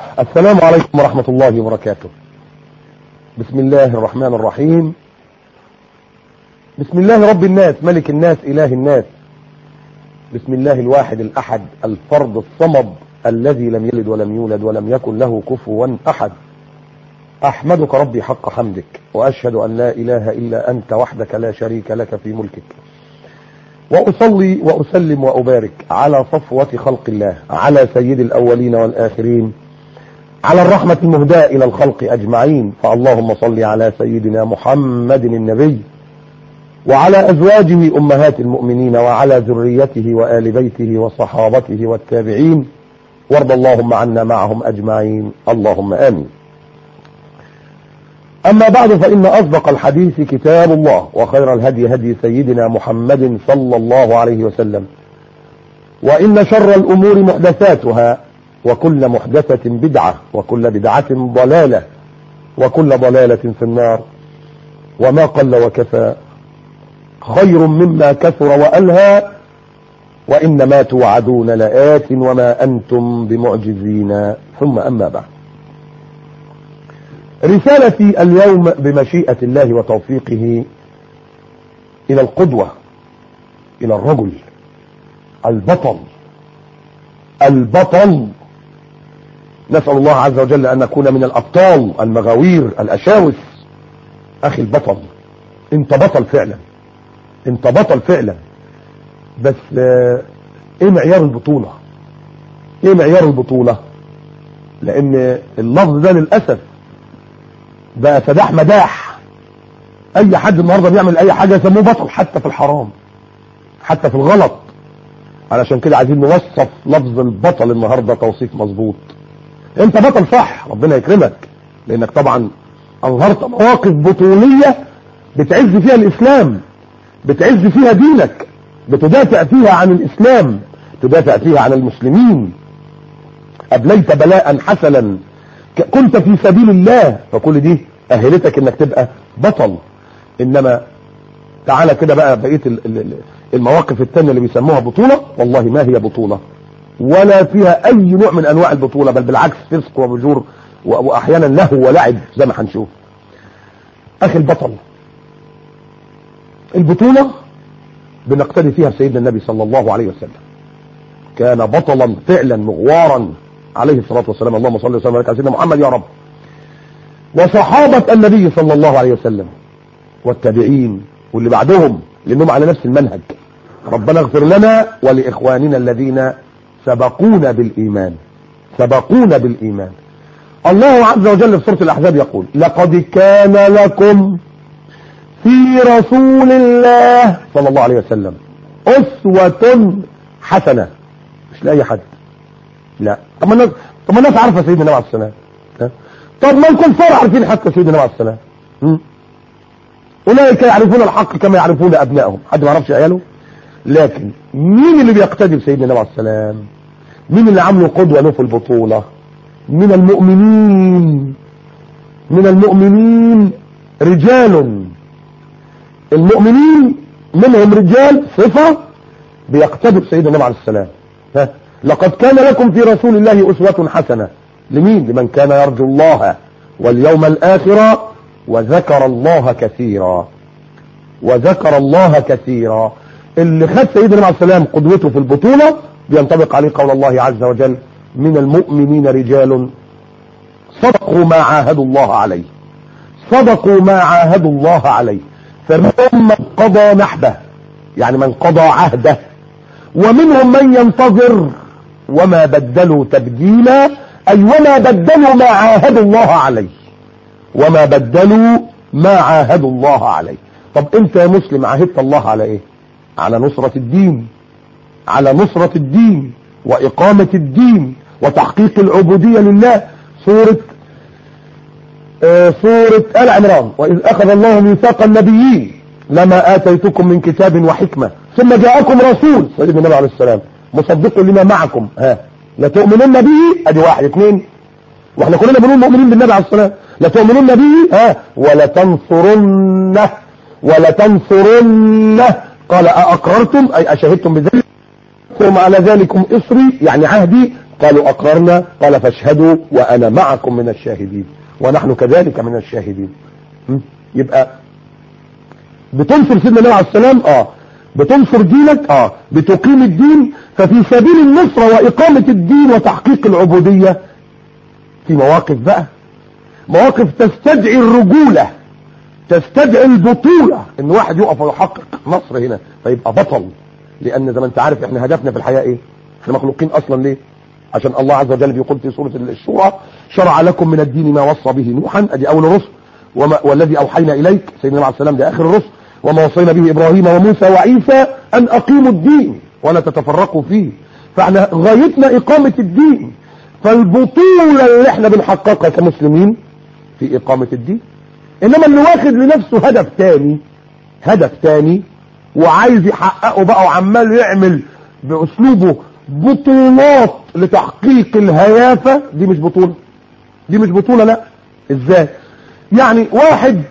السلام عليكم ورحمة الله وبركاته بسم الله الرحمن الرحيم بسم الله رب الناس ملك الناس إله الناس بسم الله الواحد الأحد الفرد الصمد الذي لم يلد ولم يولد ولم يكن له كفوا أحد أحمدك ربي حق حمدك وأشهد أن لا إله إلا أنت وحدك لا شريك لك في ملكك وأصلي وأسلم وأبارك على صفوة خلق الله على سيد الأولين والآخرين على الرحمة المهداة إلى الخلق أجمعين فاللهم صل على سيدنا محمد النبي وعلى أزواجه أمهات المؤمنين وعلى ذريته وآل بيته وصحابته والتابعين وارض اللهم عنا معهم أجمعين اللهم آمين أما بعد فإن أصدق الحديث كتاب الله وخير الهدي هدي سيدنا محمد صلى الله عليه وسلم وإن شر الأمور محدثاتها وكل محدثة بدعة وكل بدعة ضلالة وكل ضلالة في النار وما قل وكفى خير مما كثر وألهى وإنما توعدون لآت وما أنتم بمعجزين ثم أما بعد رسالتي اليوم بمشيئة الله وتوفيقه إلى القدوة إلى الرجل البطل البطل نسأل الله عز وجل أن نكون من الأبطال المغاوير الأشاوس أخي البطل أنت بطل فعلا أنت بطل فعلا بس إيه معيار البطولة إيه معيار البطولة لأن اللفظ ده للأسف بقى سداح مداح اي حد النهارده بيعمل اي حاجه يسموه بطل حتى في الحرام حتى في الغلط علشان كده عايزين نوصف لفظ البطل النهارده توصيف مظبوط انت بطل صح ربنا يكرمك لانك طبعا اظهرت مواقف بطوليه بتعز فيها الاسلام بتعز فيها دينك بتدافع فيها عن الاسلام تدافع فيها عن المسلمين ابليت بلاء حسنا كنت في سبيل الله فكل دي اهلتك انك تبقى بطل انما تعالى كده بقى بقيه المواقف التانية اللي بيسموها بطولة والله ما هي بطولة ولا فيها اي نوع من انواع البطولة بل بالعكس فسق وبجور واحيانا لهو ولعب زي ما هنشوف اخي البطل البطولة بنقتدي فيها بسيدنا النبي صلى الله عليه وسلم كان بطلا فعلا مغوارا عليه الصلاة والسلام اللهم صل وسلم على سيدنا محمد يا رب وصحابة النبي صلى الله عليه وسلم والتابعين واللي بعدهم لأنهم على نفس المنهج ربنا اغفر لنا ولإخواننا الذين سبقونا بالإيمان سبقونا بالإيمان الله عز وجل في سورة الأحزاب يقول لقد كان لكم في رسول الله صلى الله عليه وسلم أسوة حسنة مش لأي حد لا طب ما الناس طب ما الناس عارفه سيدنا النبي عليه السلام طب ما الكفار عارفين حتى سيدنا النبي عليه السلام اولئك يعرفون الحق كما يعرفون ابنائهم حد ما يعرفش عياله لكن مين اللي بيقتدي بسيدنا النبي عليه السلام مين اللي عملوا قدوه له في البطوله من المؤمنين من المؤمنين رجال المؤمنين منهم رجال صفه بيقتدوا بسيدنا النبي عليه السلام ها لقد كان لكم في رسول الله أسوة حسنة لمين لمن كان يرجو الله واليوم الآخر وذكر الله كثيرا وذكر الله كثيرا اللي خد سيدنا عليه السلام قدوته في البطولة بينطبق عليه قول الله عز وجل من المؤمنين رجال صدقوا ما عاهدوا الله عليه صدقوا ما عاهدوا الله عليه فمنهم من قضى نحبه يعني من قضى عهده ومنهم من ينتظر وما بدلوا تبديلا أي وما بدلوا ما عاهدوا الله عليه وما بدلوا ما عاهدوا الله عليه طب انت يا مسلم عاهدت الله على ايه على نصرة الدين على نصرة الدين وإقامة الدين وتحقيق العبودية لله سورة آه سورة آل عمران وإذ أخذ الله ميثاق النبيين لما آتيتكم من كتاب وحكمة ثم جاءكم رسول سيدنا النبي عليه السلام مصدق لما معكم ها لا تؤمنون به ادي واحد اثنين واحنا كلنا بنقول مؤمنين بالنبي عليه الصلاه لا تؤمنون به ها ولا تنصرنه ولا تنصرنه قال أأقررتم أي أشهدتم بذلك ثم على ذلكم إصري يعني عهدي قالوا اقررنا قال فاشهدوا وانا معكم من الشاهدين ونحن كذلك من الشاهدين م? يبقى بتنصر سيدنا النبي عليه السلام اه بتنصر دينك اه بتقيم الدين ففي سبيل النصرة واقامة الدين وتحقيق العبودية في مواقف بقى مواقف تستدعي الرجولة تستدعي البطولة ان واحد يقف ويحقق نصر هنا فيبقى بطل لان زي ما انت عارف احنا هدفنا في الحياة ايه احنا مخلوقين اصلا ليه عشان الله عز وجل بيقول في سورة الشورى شرع لكم من الدين ما وصى به نوحا ادي اول الرسل وما والذي اوحينا اليك سيدنا عليه السلام ده اخر الرسل وما وصينا به ابراهيم وموسى وعيسى ان اقيموا الدين ولا تتفرقوا فيه فاحنا غايتنا اقامة الدين فالبطولة اللي احنا بنحققها كمسلمين في اقامة الدين انما اللي واخد لنفسه هدف تاني هدف تاني وعايز يحققه بقى وعمال يعمل باسلوبه بطولات لتحقيق الهيافة دي مش بطولة دي مش بطولة لا ازاي يعني واحد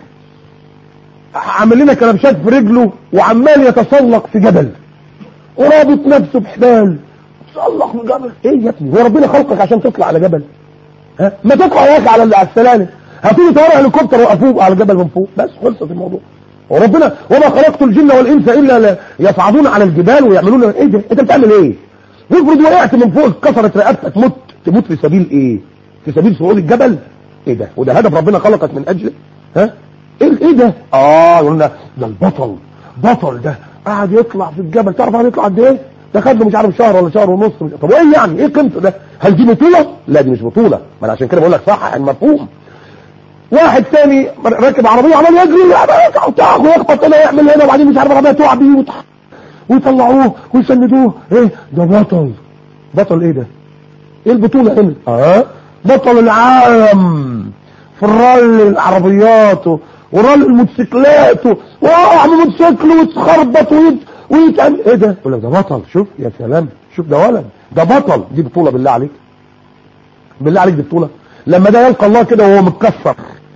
عامل لنا كلبشات في رجله وعمال يتسلق في جبل ورابط نفسه بحبال تسلق في جبل ايه يا ابني هو ربنا خلقك عشان تطلع على جبل ها ما تطلع يا اخي على على السلالم هتيجي طياره هليكوبتر وقفوه على الجبل من فوق بس خلصت الموضوع وربنا وما خلقت الجن والانس الا يصعدون على الجبال ويعملون ايه ده انت بتعمل ايه افرض وقعت من فوق اتكسرت رقبتك تموت تموت في سبيل ايه في سبيل صعود الجبل ايه ده وده هدف ربنا خلقك من اجله ها ايه ايه ده اه قلنا ده البطل بطل ده قاعد يطلع في الجبل تعرف قاعد يطلع قد ايه ده خد له مش عارف شهر ولا شهر ونص طب ايه يعني ايه قيمته ده هل دي بطوله لا دي مش بطوله ما انا عشان كده بقول لك صح المفهوم واحد تاني راكب عربيه عمال يجري ويقطع ويخبط هنا يعمل هنا وبعدين مش عارف العربيه تقع بيه وتح... ويطلعوه ويسندوه ايه ده بطل بطل ايه ده ايه البطوله هنا اه بطل العالم في الرال العربيات ورال الموتوسيكلات وقع من موتوسيكل ويتخربط ويت... ويتعمل ايه ده يقول لك ده بطل شوف يا سلام شوف ده ولد ده بطل دي بطوله بالله عليك بالله عليك دي بطوله لما ده يلقى الله كده وهو متكسر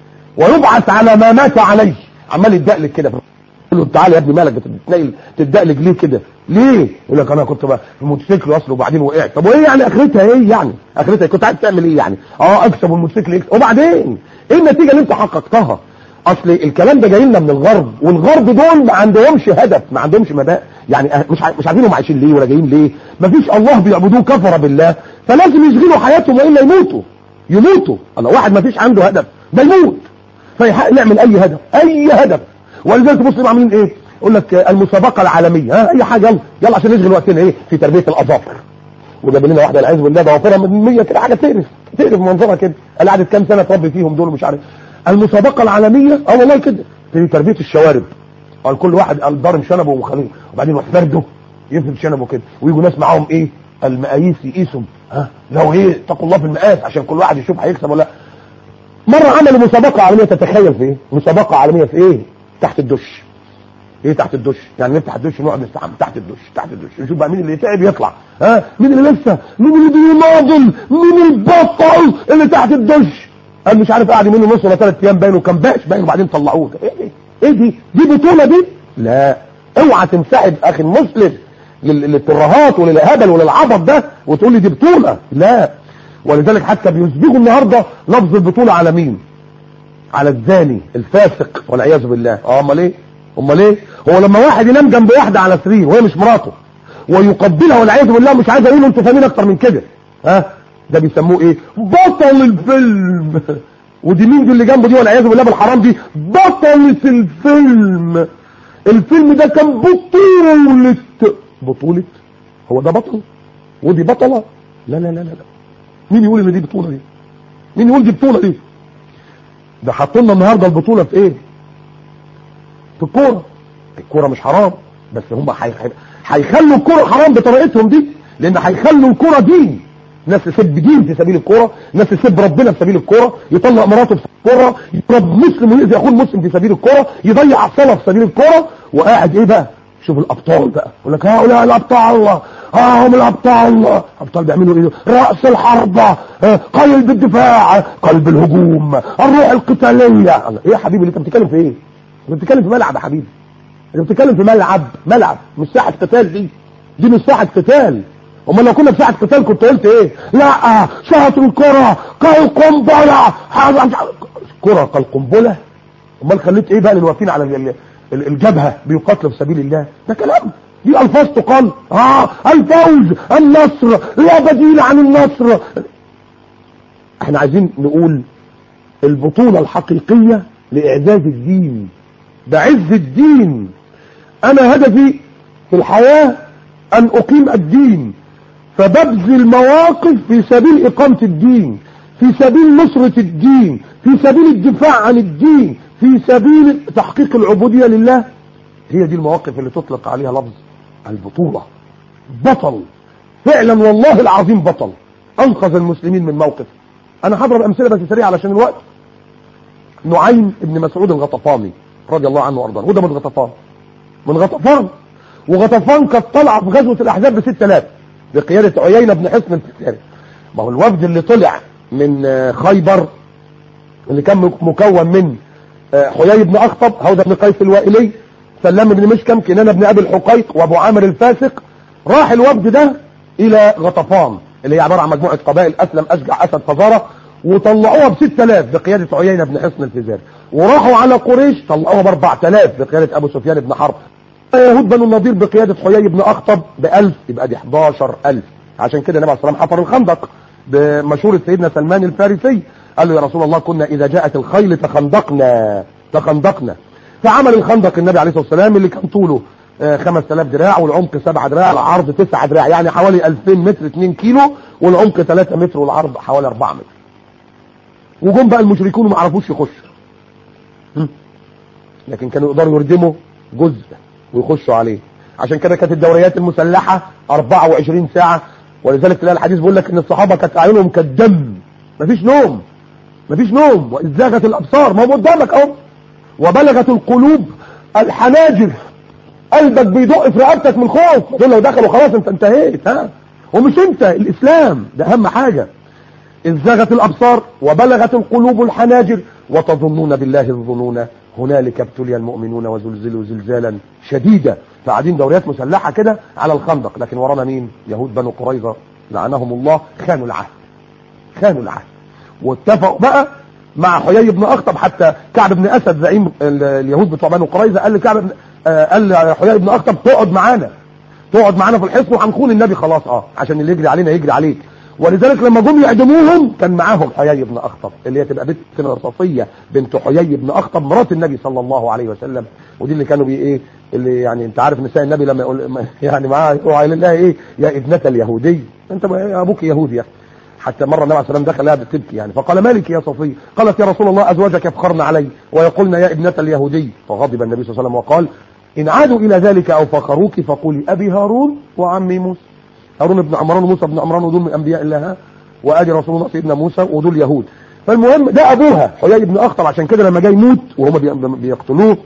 ويبعث على ما مات عليه عمال يتدقلق كده يقول له تعالى يا ابني مالك بتتنقل تتدقلق ليه كده ليه يقول لك انا كنت بقى في الموتوسيكل اصلا وبعدين وقعت طب وايه يعني اخرتها ايه يعني اخرتها كنت عايز تعمل ايه يعني اه اكسب والموتوسيكل يكسب وبعدين ايه النتيجه اللي انت حققتها اصل الكلام ده جاي لنا من الغرب والغرب دول ما عندهمش هدف ما عندهمش مبادئ يعني مش مش عارفين هم عايشين ليه ولا جايين ليه ما فيش الله بيعبدوه كفر بالله فلازم يشغلوا حياتهم والا يموتوا يموتوا الله واحد ما فيش عنده هدف ده يموت فيعمل اي هدف اي هدف ولذلك المسلم عاملين ايه يقول لك المسابقه العالميه ها اي حاجه يلا يلا عشان نشغل وقتنا ايه في تربيه الاظافر وجاب لنا واحده العياذ بالله ضوافرها من 100 كده حاجه تقرف تقرف منظرها كده قال قعدت كام سنه تربي فيهم دول مش عارف المسابقه العالميه اه والله كده في تربيه الشوارب قال كل واحد قال ضارب شنبه ومخليه وبعدين يروح فرده يفرد شنبه كده ويجوا ناس معاهم ايه المقاييس يقيسهم ها لو ايه اتقوا الله في المقاس عشان كل واحد يشوف هيكسب ولا مره عملوا مسابقه عالميه تتخيل في ايه مسابقه عالميه في ايه تحت الدش ايه تحت الدش يعني نفتح الدش ونقعد نستحمى تحت الدش تحت الدش نشوف بقى مين اللي تعب يطلع ها مين اللي لسه مين اللي بيناضل مين البطل اللي تحت الدش قال مش عارف قاعد منه نص ولا ثلاث ايام باين وكان باش باين وبعدين طلعوه ايه دي ايه دي دي بطوله دي لا اوعى تنسحب اخي المسلم للترهات وللهبل وللعبط ده وتقول لي دي بطوله لا ولذلك حتى بيسبقوا النهارده لفظ البطوله على مين على الزاني الفاسق والعياذ بالله اه امال ايه امال ايه هو لما واحد ينام جنب واحده على سرير وهي مش مراته ويقبلها والعياذ بالله مش عايز اقول انتوا فاهمين اكتر من كده ها ده بيسموه ايه بطل الفيلم ودي مين دي اللي جنبه دي والعياذ بالله بالحرام دي بطلة الفيلم الفيلم ده كان بطولة بطولة هو ده بطل ودي بطلة لا لا لا لا مين يقول ان دي بطولة دي مين يقول دي بطولة دي ده حاطين لنا النهارده البطولة في ايه في الكورة الكورة مش حرام بس هم هيخلوا الكورة حرام بطريقتهم دي لان هيخلوا الكورة دين ناس تسب دين في سبيل الكورة ناس تسب ربنا في سبيل الكورة يطلق مراته في الكورة يضرب مسلم ويأذي اخوه المسلم في سبيل الكورة يضيع الصلاة في سبيل الكورة وقاعد ايه بقى شوف الابطال بقى يقول لك هؤلاء الابطال الله ها هم الابطال الله ابطال بيعملوا ايه راس الحربة قلب الدفاع قلب الهجوم الروح القتالية ايه يا حبيبي انت بتتكلم في ايه انت بتتكلم في ملعب يا حبيبي انت بتتكلم في ملعب ملعب مش ساحة قتال دي دي مش ساحة قتال امال لو كنا في ساعه قتال كنت قلت ايه لا شهط الكره كالقنبله كره كالقنبله امال خليت ايه بقى للواقفين على ال- ال- ال- الجبهه بيقاتلوا في سبيل الله ده كلام دي الفاظ تقال اه الفوز النصر لا بديل عن النصر احنا عايزين نقول البطولة الحقيقية لإعزاز الدين ده عز الدين أنا هدفي في الحياة أن أقيم الدين فببذل مواقف في سبيل إقامة الدين في سبيل نصرة الدين في سبيل الدفاع عن الدين في سبيل تحقيق العبودية لله هي دي المواقف اللي تطلق عليها لفظ البطولة بطل فعلا والله العظيم بطل أنقذ المسلمين من موقف أنا هضرب أمثلة بس سريعة علشان الوقت نعيم ابن مسعود الغطفاني رضي الله عنه وارضاه وده من غطفان من غطفان وغطفان كانت طالعه في غزوه الاحزاب ب 6000 بقياده عيينه بن حصن الفزاري ما هو الوفد اللي طلع من آه، خيبر اللي كان مك- مكون من آه، حيي بن اخطب هوذا بن قيس الوائلي سلام بن مشكم كنانه بن ابي الحقيق وابو عامر الفاسق راح الوفد ده الى غطفان اللي هي عباره عن مجموعه قبائل اسلم اشجع اسد فزاره وطلعوها ب 6000 بقياده عيينه بن حصن الفزاري وراحوا على قريش طلعوها ب 4000 بقياده ابو سفيان بن حرب يهود بنو النضير بقيادة حيي بن أخطب بألف يبقى دي 11000 عشان كده النبي عليه الصلاة والسلام حفر الخندق بمشورة سيدنا سلمان الفارسي قال له يا رسول الله كنا إذا جاءت الخيل تخندقنا تخندقنا فعمل الخندق النبي عليه الصلاة والسلام اللي كان طوله آه، 5000 دراع والعمق 7 دراع العرض 9 دراع يعني حوالي 2000 متر 2 كيلو والعمق 3 متر والعرض حوالي 4 متر وجم بقى المشركون وما عرفوش يخشوا هم. لكن كانوا يقدروا يردموا جزء ويخشوا عليه عشان كده كانت الدوريات المسلحة 24 ساعة ولذلك تلاقي الحديث بيقول لك ان الصحابة كانت اعينهم كالدم مفيش نوم مفيش نوم واذ زاغت الابصار ما هو قدامك اهو وبلغت القلوب الحناجر قلبك بيدق في رقبتك من الخوف دول لو دخلوا خلاص انت انتهيت ها ومش انت الاسلام ده اهم حاجة إذ زاغت الأبصار وبلغت القلوب الحناجر وتظنون بالله الظنون هنالك ابتلي المؤمنون وزلزلوا زلزالا شديدا فقاعدين دوريات مسلحة كده على الخندق لكن ورانا مين يهود بنو قريظة لعنهم الله خانوا العهد خانوا العهد واتفقوا بقى مع حيي بن أخطب حتى كعب بن أسد زعيم ال- اليهود بتوع بنو قريظة قال لكعب بن آه، قال لحيي بن أخطب تقعد معانا تقعد معانا في الحصن وهنخون النبي خلاص اه عشان اللي يجري علينا يجري عليك ولذلك لما جم يعدموهم كان معاهم حيي بن اخطب اللي هي تبقى بنت صفيه بنت حيي بن اخطب مرات النبي صلى الله عليه وسلم ودي اللي كانوا بي ايه اللي يعني انت عارف نساء النبي لما يقول ما- يعني معاه يقولوا على لها ايه يا ابنه اليهودي انت ما- يا ابوك يهودي يا أخي. حتى مره النبي عليه الصلاه والسلام دخل لها بتبكي يعني فقال مالك يا صفيه قالت يا رسول الله ازواجك يفخرن علي ويقولن يا ابنه اليهودي فغضب النبي صلى الله عليه وسلم وقال ان عادوا الى ذلك او فخروك فقولي ابي هارون وعمي موسى هارون بن عمران وموسى بن عمران ودول من انبياء الله ها؟ وادي رسول الله سيدنا موسى ودول يهود فالمهم ده ابوها حيي بن اخطب عشان كده لما جاي يموت وهم بي- بيقتلوه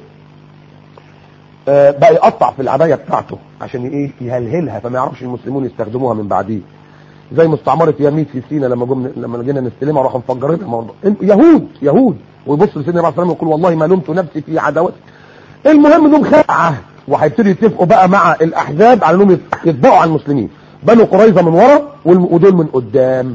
آه، بقى يقطع في العبايه بتاعته عشان ايه يهلهلها فما يعرفش المسلمون يستخدموها من بعديه زي مستعمره يميت في سينا لما جم لما جينا نستلمها راحوا مفجرينها برضه يهود يهود ويبص لسيدنا النبي عليه الصلاه والسلام ويقول والله ما لمت نفسي في عداوتك المهم انهم خدوا عهد وهيبتدوا يتفقوا بقى مع الاحزاب على انهم يتبعوا على المسلمين بنو قريظه من ورا والم- ودول من قدام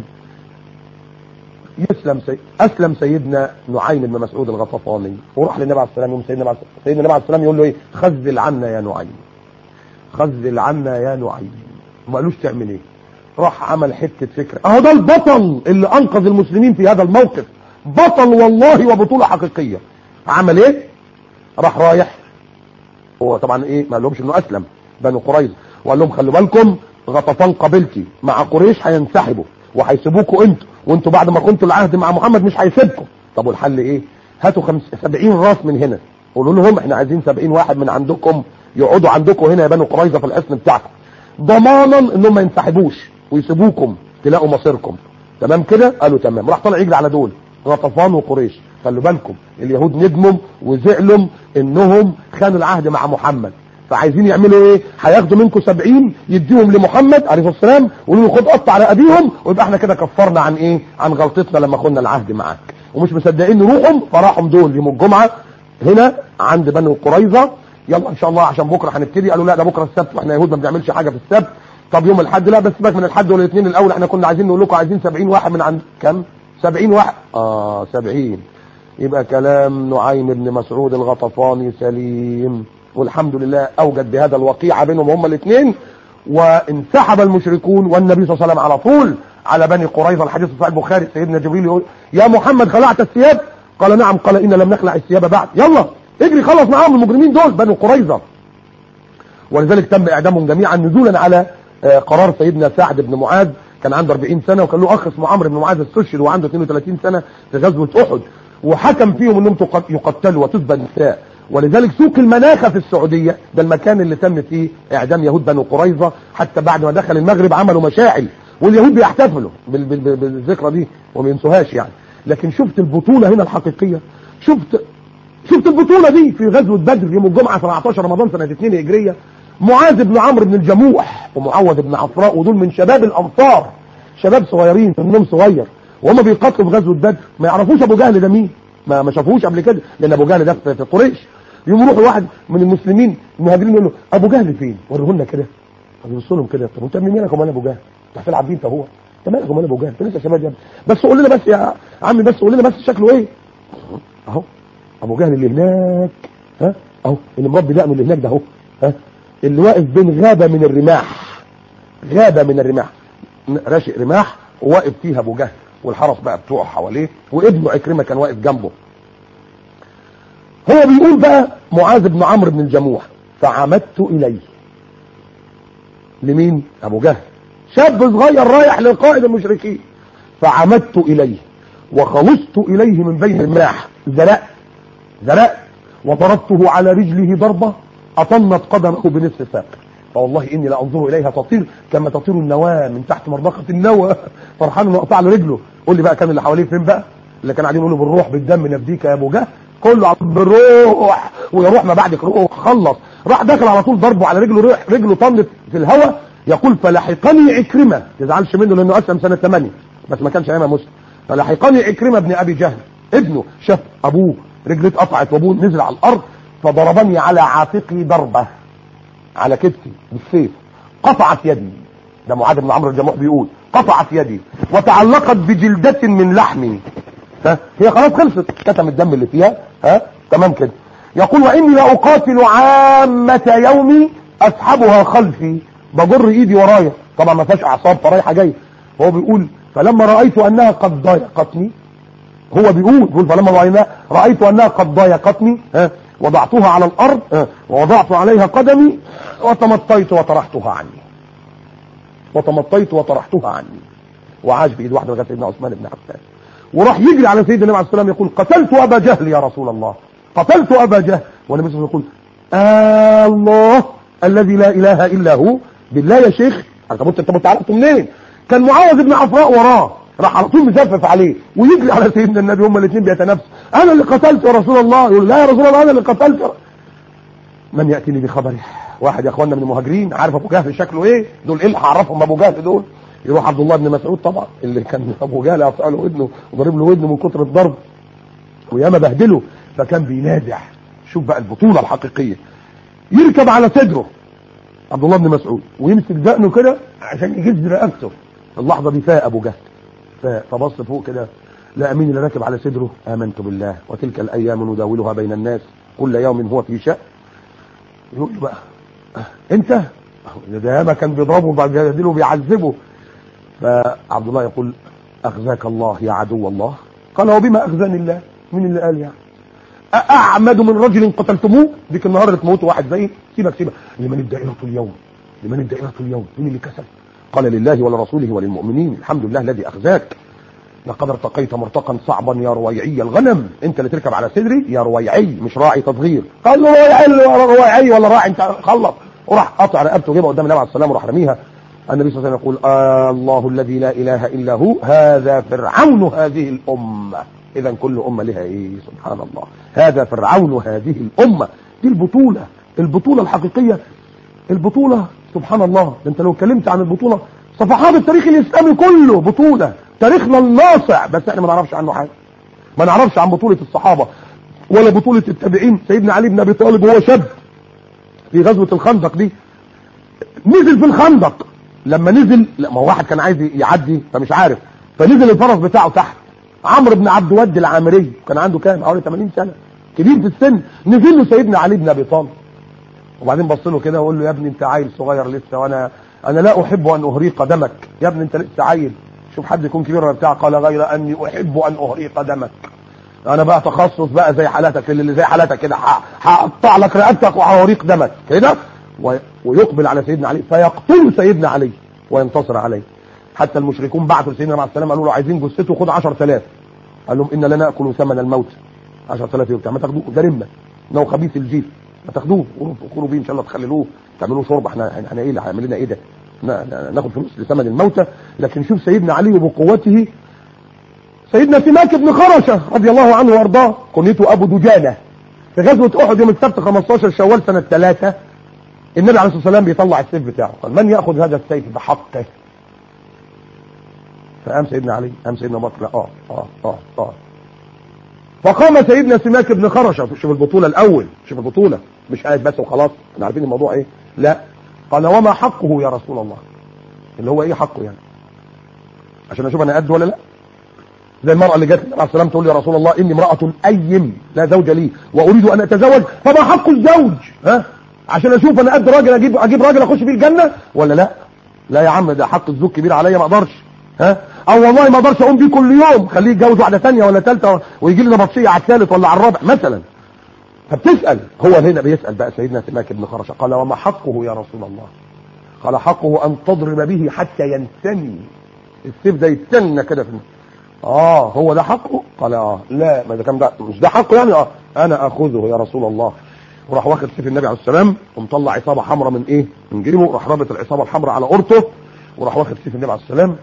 يسلم سي... اسلم سيدنا نعيم بن مسعود الغطفاني وراح للنبي عليه السلام يوم سيدنا سيدنا النبي عليه السلام يقول له ايه خذل عنا يا نعيم خذل عنا يا نعيم ما قالوش تعمل ايه راح عمل حته فكره اهو ده البطل اللي انقذ المسلمين في هذا الموقف بطل والله وبطوله حقيقيه عمل ايه راح رايح هو طبعا ايه ما لهمش انه اسلم بنو قريظه وقال لهم خلوا بالكم غطفان قبيلتي مع قريش هينسحبوا وهيسيبوكوا انتوا وانتوا بعد ما كنتوا العهد مع محمد مش هيسيبكم طب والحل ايه هاتوا خمس 70 راس من هنا قولوا لهم احنا عايزين 70 واحد من عندكم يقعدوا عندكم هنا يا بنو قريظه في الحصن بتاعكم ضمانا انهم ما ينسحبوش ويسيبوكم تلاقوا مصيركم تمام كده قالوا تمام راح طالع يجري على دول غطفان وقريش خلوا بالكم اليهود ندموا وزعلوا انهم خانوا العهد مع محمد فعايزين يعملوا ايه هياخدوا منكم 70 يديهم لمحمد عليه الصلاه والسلام ويقولوا له خد قطع على ابيهم ويبقى احنا كده كفرنا عن ايه عن غلطتنا لما خدنا العهد معاك ومش مصدقين نروحهم فراحوا دول يوم الجمعه هنا عند بنو قريظه يلا ان شاء الله عشان بكره هنبتدي قالوا لا ده بكره السبت واحنا يهود ما بنعملش حاجه في السبت طب يوم الحد لا بس سيبك من الحد والاثنين الاول احنا كنا عايزين نقول لكم عايزين 70 واحد من عند كم 70 واحد اه 70 يبقى كلام نعيم بن مسعود الغطفاني سليم والحمد لله اوجد بهذا الوقيعه بينهم هما الاثنين وانسحب المشركون والنبي صلى الله عليه وسلم على طول على بني قريظه الحديث في صحيح البخاري سيدنا جبريل يقول يا محمد خلعت الثياب قال نعم قال ان لم نخلع الثياب بعد يلا اجري خلص معاهم المجرمين دول بني قريظه ولذلك تم اعدامهم جميعا نزولا على آه، قرار سيدنا سعد بن معاذ كان عنده 40 سنه وكان له اخ اسمه عمرو بن معاذ استشهد وعنده 32 سنه في غزوه احد وحكم فيهم انهم تق- يقتلوا وتسبى النساء ولذلك سوق المناخه في السعوديه ده المكان اللي تم فيه اعدام يهود بنو قريظه حتى بعد ما دخل المغرب عملوا مشاعل واليهود بيحتفلوا بال- بال- بال- بالذكرى دي وما ينسوهاش يعني لكن شفت البطوله هنا الحقيقيه شفت شفت البطوله دي في غزوه بدر يوم الجمعه 17 رمضان سنه 2 هجريه معاذ بن عمرو بن الجموح ومعوذ بن عفراء ودول من شباب الانصار شباب صغيرين سنهم صغير وهم بيقاتلوا في غزوه بدر ما يعرفوش ابو جهل ده مين ما ما شافوهوش قبل كده لان ابو جهل ده في في قريش يقوم يروح واحد من المسلمين المهاجرين يقول له ابو جهل فين وريه لنا كده يبص لهم كده طب انت مين ومال ابو جهل انت هتلعب بيه انت هو انت مالك ومال ابو جهل انت لسه شباب يا ابني بس قول لنا بس يا عمي بس قول لنا بس شكله ايه اهو ابو جهل اللي هناك ها اهو اللي مربي دقنه اللي هناك ده اهو ها اللي واقف بين غابه من الرماح غابه من الرماح راشق رماح وواقف فيها ابو جهل والحرس بقى بتوعه حواليه وابنه عكرمه كان واقف جنبه هو بيقول بقى معاذ بن عمرو بن الجموح فعمدت اليه لمين ابو جهل شاب صغير رايح لقائد المشركين فعمدت اليه وخلصت اليه من بين الرماح زرقت زرقت وضربته على رجله ضربة أطنت قدمه بنصف ساق فوالله إني لأنظر إليها تطير كما تطير النواة من تحت مربقة النوى فرحان إنه قطع له رجله قول لي بقى كان اللي حواليه فين بقى اللي كان قاعدين يقولوا بالروح بالدم نفديك يا أبو جهل كله على بالروح ويروح ما بعدك روح خلص راح داخل على طول ضربه على رجله روح رجله طنت في الهواء يقول فلحقني عكرمة ما تزعلش منه لأنه أسلم سنة 8 بس ما كانش أيامها مسلم فلحقني عكرمة بن أبي جهل ابنه شاف أبوه رجليه اتقطعت وابوه نزل على الارض فضربني على عاتقي ضربه على كتفي بالسيف قطعت يدي ده معاذ بن عمرو الجموح بيقول قطعت يدي وتعلقت بجلدة من لحمي ها هي خلاص خلصت كتم الدم اللي فيها ها تمام كده يقول واني لاقاتل عامة يومي اسحبها خلفي بجر ايدي ورايا طبعا ما فيهاش اعصاب فرايحه جايه هو بيقول فلما رايت انها قد ضايقتني هو بيقول بيقول فلما رأينا رأيت أنها قد ضايقتني ها وضعتها على الأرض ها ووضعت عليها قدمي وتمطيت وطرحتها عني وتمطيت وطرحتها عني وعاش بإيد واحدة لغاية سيدنا عثمان بن عفان وراح يجري على سيدنا النبي عليه الصلاة والسلام يقول قتلت أبا جهل يا رسول الله قتلت أبا جهل والنبي صلى الله عليه وسلم يقول آه الله الذي لا إله إلا هو بالله يا شيخ انت انت انت عرفته منين كان معاوذ بن عفراء وراه راح على طول مزفف عليه ويجري على سيدنا النبي هما الاثنين بيتنافسوا انا اللي قتلت يا رسول الله يقول لا يا رسول الله انا اللي قتلت يا ر- من ياتيني بخبره واحد يا اخوانا من المهاجرين عارف ابو جهل شكله ايه دول ايه اللي هعرفهم ابو جهل دول يروح عبد الله بن مسعود طبعا اللي كان ابو جهل قطع له ودنه وضرب له ودنه من كتر الضرب وياما بهدله فكان بينازع شوف بقى البطوله الحقيقيه يركب على صدره عبد الله بن مسعود ويمسك دقنه كده عشان يجز رقبته اللحظه دي فاق ابو جهل ف- فبص فوق كده لا مين اللي راكب على صدره امنت بالله وتلك الايام نداولها بين الناس كل يوم هو في شأن يقول له بقى "أه، انت ده ياما كان بيضربه وبيجادله وبيعذبه فعبد الله يقول اخزاك الله يا عدو الله قال وبما اخزاني الله مين اللي قال يعني أعمد من رجل قتلتموه ديك النهار اللي تموتوا واحد زي سيبك سيبك لمن الدائرة اليوم لمن الدائرة اليوم مين اللي كسب قال لله ولرسوله وللمؤمنين الحمد لله الذي أخزاك لقد ارتقيت مرتقا صعبا يا رويعي الغنم انت اللي تركب على صدري يا رويعي مش راعي تصغير قال له رويعي ولا رويعي ولا راعي انت خلص وراح قطع رقبته جيبها قدام النبي عليه السلام وراح رميها النبي صلى الله عليه وسلم يقول آه الله الذي لا اله الا هو هذا فرعون هذه الامه اذا كل امه لها ايه سبحان الله هذا فرعون هذه الامه دي البطوله البطوله الحقيقيه البطوله سبحان الله ده انت لو اتكلمت عن البطوله صفحات التاريخ الاسلامي كله بطوله تاريخنا الناصع بس احنا ما نعرفش عنه حاجه ما نعرفش عن بطوله الصحابه ولا بطوله التابعين سيدنا علي بن ابي طالب وهو شاب في غزوه الخندق دي نزل في الخندق لما نزل لا ما هو واحد كان عايز يعدي فمش عارف فنزل الفرس بتاعه تحت عمرو بن عبد ود العامري كان عنده كام حوالي 80 سنه كبير في السن نزل له سيدنا علي بن ابي طالب وبعدين بص له كده وقال له يا ابني انت عيل صغير لسه وانا انا لا احب ان اهريق دمك يا ابني انت لسه عيل شوف حد يكون كبير ولا بتاع قال غير اني احب ان اهريق دمك انا بقى تخصص بقى زي حالاتك اللي زي حالاتك كده ه- هقطع لك رقبتك وهوريق دمك كده و- ويقبل على سيدنا علي فيقتل سيدنا علي وينتصر عليه حتى المشركون بعثوا لسيدنا مع السلام قالوا له عايزين جثته خد 10000 قال لهم ان لا ناكل ثمن الموت 10000 يوم ما تاخدوه ده رمه انه خبيث الجيل ما تاخدوه وكلوا بيه ان شاء الله تخللوه تعملوه شرب احنا احنا ايه اللي هيعمل لنا ايه ده نا- نا- ناخد فلوس لثمن الموتى لكن شوف سيدنا علي وبقوته سيدنا سماك بن خرشة رضي الله عنه وارضاه كنيته ابو دجانة في غزوة احد يوم السبت 15 شوال سنة 3 النبي عليه الصلاة والسلام بيطلع السيف بتاعه قال من يأخذ هذا السيف بحقه فقام سيدنا علي قام سيدنا أبو بكر اه اه اه اه فقام سيدنا سماك بن خرشة شوف البطولة الاول شوف البطولة مش قاعد بس وخلاص احنا عارفين الموضوع ايه لا قال وما حقه يا رسول الله اللي هو ايه حقه يعني عشان اشوف انا قد ولا لا زي المرأة اللي جت النبي عليه السلام تقول يا رسول الله إني امرأة أيم لا زوج لي وأريد أن أتزوج فما حق الزوج ها عشان أشوف أنا قد راجل أجيب أجيب راجل أخش بيه الجنة ولا لا لا يا عم ده حق الزوج كبير عليا ما أقدرش ها أو والله ما أقدرش أقوم بيه كل يوم خليه يتجوز واحدة ثانية ولا ثالثة ويجي لنا بطشية على الثالث ولا على الرابع مثلا فبتسأل هو هنا بيسأل بقى سيدنا سماك بن خرشة قال وما حقه يا رسول الله قال حقه أن تضرب به حتى ينتني السيف ده يتنى كده في اه هو ده حقه قال اه لا ما ده كان ده مش ده حقه يعني اه انا اخذه يا رسول الله وراح واخد سيف النبي عليه السلام ومطلع عصابه حمراء من ايه من جيبه راح رابط العصابه الحمراء على قرطه وراح واخد سيف النبي عليه السلام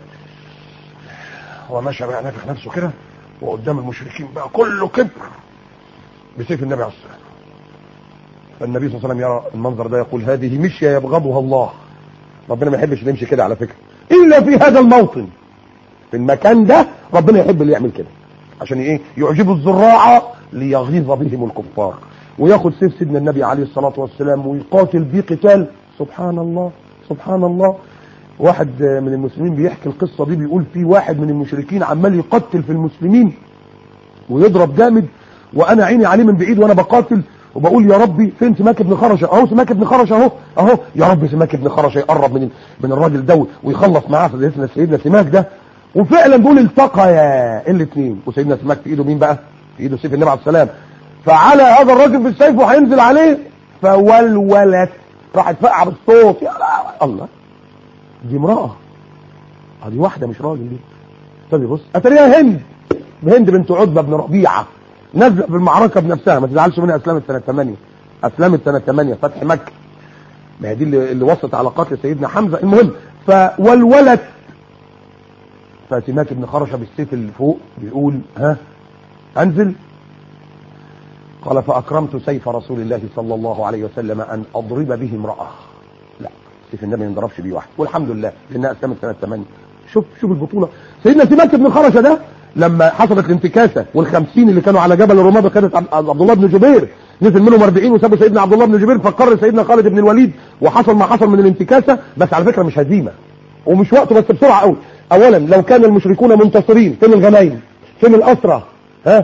هو ماشي بقى نافخ نفسه كده وقدام المشركين بقى كله كبر بسيف النبي عليه السلام فالنبي صلى الله عليه وسلم يرى المنظر ده يقول هذه مشيه يبغضها الله ربنا ما يحبش نمشي كده على فكره الا في هذا الموطن في المكان ده ربنا يحب اللي يعمل كده عشان ايه يعجب الزراعة ليغيظ بهم الكفار وياخد سيف سيدنا النبي عليه الصلاة والسلام ويقاتل بيه قتال سبحان الله سبحان الله واحد من المسلمين بيحكي القصة دي بيقول في واحد من المشركين عمال يقتل في المسلمين ويضرب جامد وانا عيني عليه من بعيد وانا بقاتل وبقول يا ربي فين سماك ابن خرشه اهو سماك ابن خرشه اهو اهو يا رب سماك ابن خرشه يقرب من من الراجل ده ويخلص معاه سيدنا سيدنا سماك ده وفعلا دول التقيا الاثنين وسيدنا سماك في ايده مين بقى في ايده سيف النبي عليه السلام فعلى هذا الراجل بالسيف وهينزل عليه فولولت راحت فقع بالصوت يا لا الله دي امراه آه دي واحده مش راجل دي طب بص اتريها هند هند بنت عتبه بن ربيعه نزل في المعركه بنفسها ما تزعلش منها اسلمت سنه 8 اسلمت سنه 8 فتح مكه ما هي دي اللي, اللي وصلت على قتل سيدنا حمزه المهم فولولت فسماك بن خرشه بالسيف اللي فوق بيقول ها انزل قال فاكرمت سيف رسول الله صلى الله عليه وسلم ان اضرب به امراه لا سيف النبي ما ينضربش بيه واحد والحمد لله لانها اسلمت سنه 8 شوف شوف البطوله سيدنا سماك بن خرشه ده لما حصلت الانتكاسه والخمسين اللي كانوا على جبل الرماه بقياده عبد الله بن جبير نزل منهم 40 وسابوا سيدنا عبد الله بن جبير فقر سيدنا خالد بن الوليد وحصل ما حصل من الانتكاسه بس على فكره مش هزيمه ومش وقته بس بسرعه قوي اولا لو كان المشركون منتصرين فين الغنايم فين الاسرى ها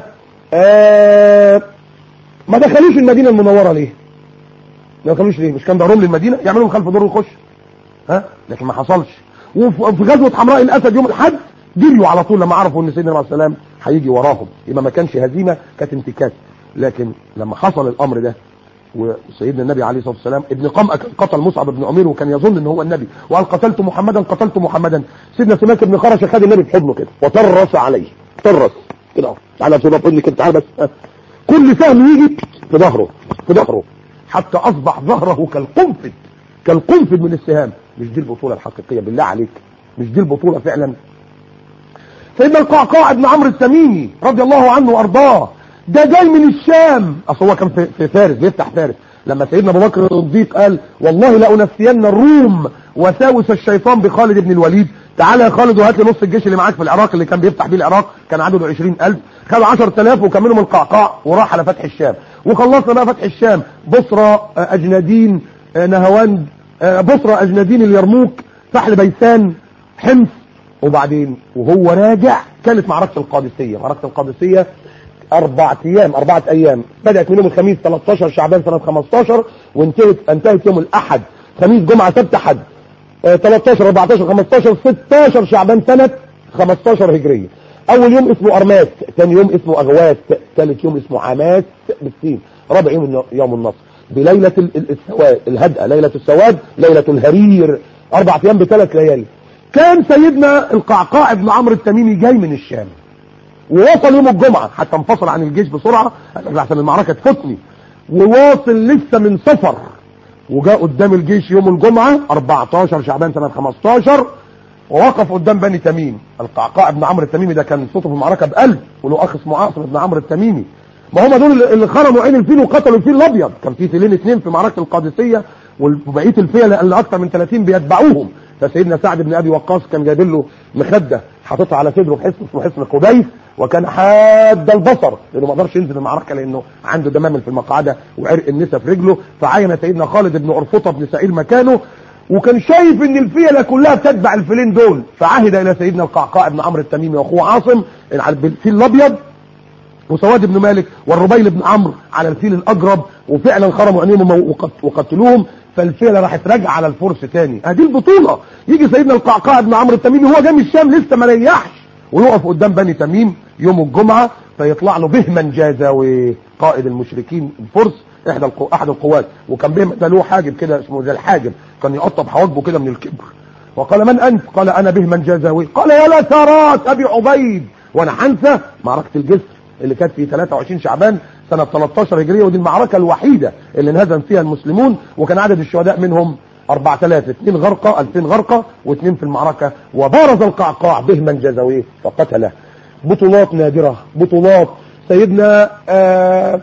آه ما دخلوش المدينه المنوره ليه ما دخلوش ليه مش كان ضرهم للمدينه يعملوا خلف دور ويخش ها لكن ما حصلش وفي غزوه حمراء الاسد يوم الاحد جريوا على طول لما عرفوا ان سيدنا عليه السلام هيجي وراهم يبقى ما كانش هزيمه كانت انتكاس لكن لما حصل الامر ده وسيدنا النبي عليه الصلاه والسلام ابن قمأ قتل مصعب بن عمير وكان يظن ان هو النبي وقال قتلت محمدا قتلت محمدا سيدنا سماك بن خرشه خد النبي في حضنه كده وطرس عليه طرس كده اهو تعالى في حضني كده تعالى بس كل سهم يجي في ظهره في ظهره حتى اصبح ظهره كالقنفذ كالقنفذ من السهام مش دي البطوله الحقيقيه بالله عليك مش دي البطوله فعلا سيدنا القعقاع بن عمرو التميمي رضي الله عنه وارضاه ده جاي من الشام اصل هو كان في, في فارس بيفتح فارس لما سيدنا ابو بكر الصديق قال والله لانسين الروم وساوس الشيطان بخالد بن الوليد تعالى يا خالد وهات لي نص الجيش اللي معاك في العراق اللي كان بيفتح بيه العراق كان عدده 20000 خد 10000 وكملهم القعقاع وراح على فتح الشام وخلصنا بقى فتح الشام بصرى اجنادين نهواند بصرى اجنادين اليرموك سحل بيسان حمص وبعدين وهو راجع كانت معركة القادسية معركة القادسية أربعة أيام أربعة أيام بدأت من يوم الخميس 13 شعبان سنة 15 وانتهت انتهت يوم الأحد خميس جمعة سبت حد 13 14 15 16 شعبان سنة 15 هجرية اول يوم اسمه ارماس ثاني يوم اسمه اغواس ثالث يوم اسمه عماس بالسين رابع يوم يوم النصر بليلة السواد الهدأة ليلة السواد ليلة الهرير اربع ايام بثلاث ليالي كان سيدنا القعقاع بن عمرو التميمي جاي من الشام ووصل يوم الجمعة حتى انفصل عن الجيش بسرعة عشان المعركة تفوتني وواصل لسه من سفر وجاء قدام الجيش يوم الجمعة 14 شعبان سنة 15 ووقف قدام بني تميم القعقاع بن عمرو التميمي ده كان صوته في المعركة بقلب وله اخ اسمه عاصم بن عمرو التميمي ما هم دول اللي خرموا عين الفيل وقتلوا الفيل الابيض كان في فيلين اثنين في معركة القادسية وبقيه الفيل اللي اكثر من 30 بيتبعوهم فسيدنا سعد بن ابي وقاص كان جايب له مخده حاططها على صدره في حصن اسمه حصن قبيس وكان حاد البصر لانه ما قدرش ينزل المعركه لانه عنده دمامل في المقعده وعرق النسا في رجله فعين سيدنا خالد بن ارفطه بن سعيد مكانه وكان شايف ان الفيله كلها بتتبع الفيلين دول فعهد الى سيدنا القعقاع بن عمرو التميمي واخوه عاصم على الفيل الابيض وسواد بن مالك والربيل بن عمرو على الفيل الاجرب وفعلا خرموا عينيهم وقتلوهم فالفيله راحت راجعه على الفرس تاني ادي البطوله يجي سيدنا القعقاع بن عمرو التميمي هو جاي من الشام لسه ما ريحش ويقف قدام بني تميم يوم الجمعه فيطلع له بهمن جازاوي قائد المشركين الفرس احدى القو... احد القوات وكان بهم ده له حاجب كده اسمه زي الحاجب كان يقطب حواجبه كده من الكبر وقال من انت قال انا بهمن جازاوي قال يا لثرات ابي عبيد وانا هنسى معركه الجسر اللي كانت في 23 شعبان سنة 13 هجرية ودي المعركة الوحيدة اللي انهزم فيها المسلمون وكان عدد الشهداء منهم 4000 اثنين غرقة 2000 غرقة واثنين في المعركة وبارز القعقاع بهمن جزويه فقتله بطولات نادرة بطولات سيدنا آه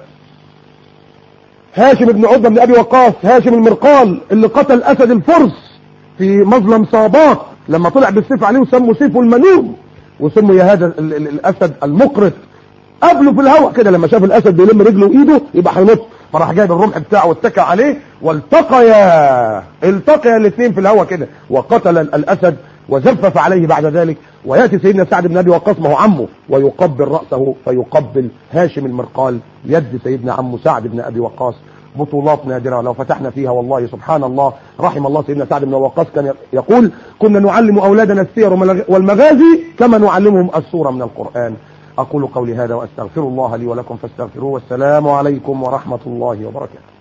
هاشم بن عتبة بن ابي وقاص هاشم المرقال اللي قتل اسد الفرس في مظلم صابات لما طلع بالسيف عليه وسموا سيفه المنوم وسموا يا هذا الاسد المقرط قبله في الهواء كده لما شاف الاسد بيلم رجله وايده يبقى هينط فراح جايب الرمح بتاعه واتكى عليه والتقيا التقيا الاثنين في الهواء كده وقتل الاسد وزفف عليه بعد ذلك وياتي سيدنا سعد بن ابي وقاص ما هو عمه ويقبل راسه فيقبل هاشم المرقال يد سيدنا عمه سعد بن ابي وقاص بطولات نادرة لو فتحنا فيها والله سبحان الله رحم الله سيدنا سعد بن وقاص كان يقول كنا نعلم أولادنا السير والمغازي كما نعلمهم السورة من القرآن أقول قولي هذا وأستغفر الله لي ولكم فاستغفروه والسلام عليكم ورحمة الله وبركاته